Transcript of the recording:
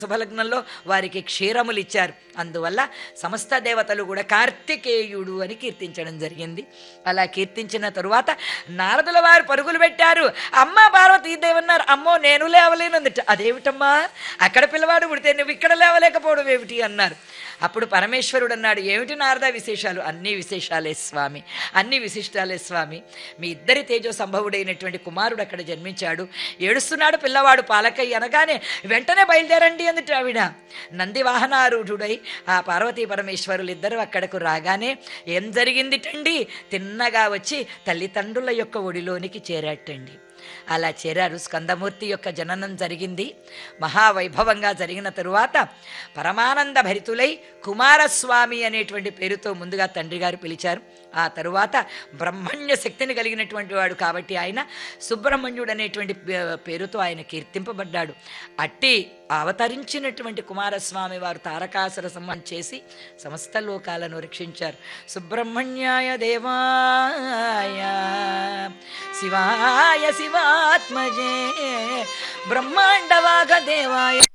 శుభలగ్నంలో వారికి క్షీరములు ఇచ్చారు అందువల్ల సమస్త దేవతలు కూడా కార్తికేయుడు అని కీర్తించడం జరిగింది అలా కీర్తించిన తరువాత నారదుల వారు పరుగులు పెట్టారు అమ్మ పార్వతీదేవన్నారు అమ్మో నేను లేవలేనందిట అదేమిటమ్మా అక్కడ పిల్లవాడు పుడితే నువ్వు ఇక్కడ లేవలేకపోవడం ఏమిటి అన్నారు అప్పుడు పరమేశ్వరుడు అన్నాడు ఏమిటి నారద విశేషాలు అన్ని విశేషాలే స్వామి అన్ని విశిష్టాలే స్వామి మీ ఇద్దరి తేజో సంభవుడైనటువంటి కుమారుడు అక్కడ జన్మించాడు ఏడుస్తున్నాడు పిల్లవాడు పాలకయ్య అనగానే వెంటనే బయలుదేరండి అందుట ఆవిడ నంది వాహనారూఢుడై ఆ పార్వతీ పరమేశ్వరులు ఇద్దరు అక్కడకు రాగానే ఏం జరిగిందిటండి తిన్నగా వచ్చి తల్లిదండ్రుల యొక్క ఒడిలోనికి చేరాటండి అలా చేరారు స్కందమూర్తి యొక్క జననం జరిగింది మహావైభవంగా జరిగిన తరువాత పరమానంద భరితులై కుమారస్వామి అనేటువంటి పేరుతో ముందుగా తండ్రి గారు పిలిచారు ఆ తరువాత బ్రహ్మణ్య శక్తిని కలిగినటువంటి వాడు కాబట్టి ఆయన సుబ్రహ్మణ్యుడు అనేటువంటి పే- పేరుతో ఆయన కీర్తింపబడ్డాడు అట్టి అవతరించినటువంటి కుమారస్వామి వారు తారకాసుర సంహం చేసి సమస్త లోకాలను రక్షించారు సుబ్రహ్మణ్యాయ దేవాయ శివాయ శివాత్మజే బ్రహ్మాండవాగ దేవాయ